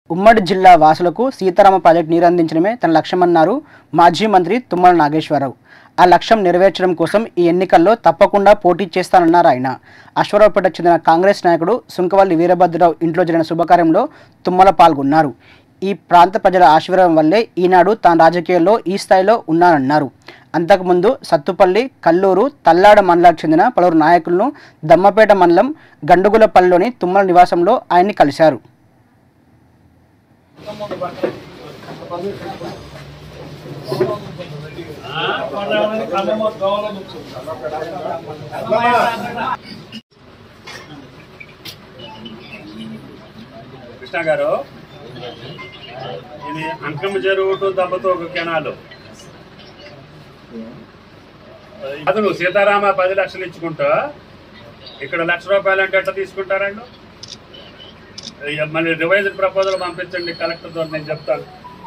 ఉమ్మడి జిల్లా వాసులకు సీతారామ ప్రాజెక్టు నీరు అందించడమే తన లక్ష్యమన్నారు మాజీ మంత్రి తుమ్మల నాగేశ్వరరావు ఆ లక్ష్యం నెరవేర్చడం కోసం ఈ ఎన్నికల్లో తప్పకుండా పోటీ చేస్తానన్నారు ఆయన అశ్వరావుపేట చెందిన కాంగ్రెస్ నాయకుడు సుంకవల్లి వీరభద్రరావు ఇంట్లో జరిగిన శుభకార్యంలో తుమ్మల పాల్గొన్నారు ఈ ప్రాంత ప్రజల ఆశీర్వాదం వల్లే ఈనాడు తాను రాజకీయాల్లో ఈ స్థాయిలో ఉన్నానన్నారు అంతకుముందు సత్తుపల్లి కల్లూరు తల్లాడ మండలానికి చెందిన పలువురు నాయకులను దమ్మపేట మండలం గండుగులపల్లిలోని తుమ్మల నివాసంలో ఆయన్ని కలిశారు కృష్ణ గారు ఇది అంకమ్మ చెరువు టు దెబ్బతో ఒక కెనాలు అతను సీతారామ పది లక్షలు ఇచ్చుకుంటా ఇక్కడ లక్ష రూపాయలు అంటే ఎట్లా తీసుకుంటారండి ఇక మళ్ళీ రివైజ్డ్ ప్రపోజల్ పంపించండి కలెక్టర్ ద్వారా నేను చెప్తాను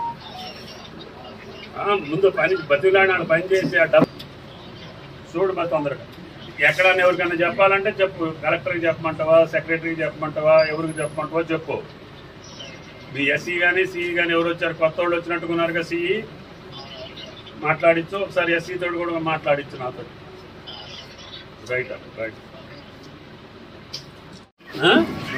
ఆ, ముందు పని బతిలాడాడు పని చేసి ఆ డబ్బు చూడు మా తొందరగా ఎక్కడన్నా ఎవరికైనా చెప్పాలంటే చెప్పు కలెక్టర్కి చెప్పమంటావా సెక్రటరీకి చెప్పమంటావా ఎవరికి చెప్పమంటావా చెప్పు మీ ఎస్సీ కానీ సిఈ కానీ ఎవరు వచ్చారు కొత్త వాళ్ళు వచ్చినట్టుకున్నారుగా సిఈ మాట్లాడించు ఒకసారి ఎస్సీ తోడు కూడా మాట్లాడించు నాతో రైట్ అన్న రైట్ ఆ?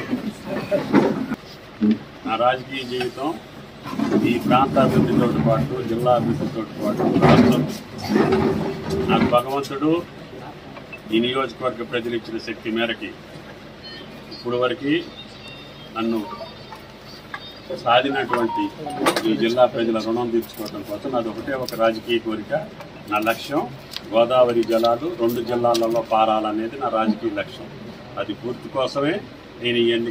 నా రాజకీయ జీవితం ఈ ప్రాంత అభివృద్ధితో పాటు జిల్లా అభివృద్ధితో పాటు రాష్ట్రం నాకు భగవంతుడు ఈ నియోజకవర్గ ప్రజలు ఇచ్చిన శక్తి మేరకి ఇప్పుడు వరకు నన్ను సాధినటువంటి ఈ జిల్లా ప్రజల రుణం తీర్చుకోవడం కోసం నాది ఒకటే ఒక రాజకీయ కోరిక నా లక్ష్యం గోదావరి జలాలు రెండు జిల్లాలలో పారాలనేది నా రాజకీయ లక్ష్యం అది పూర్తి కోసమే నేను ఈ ఎన్ని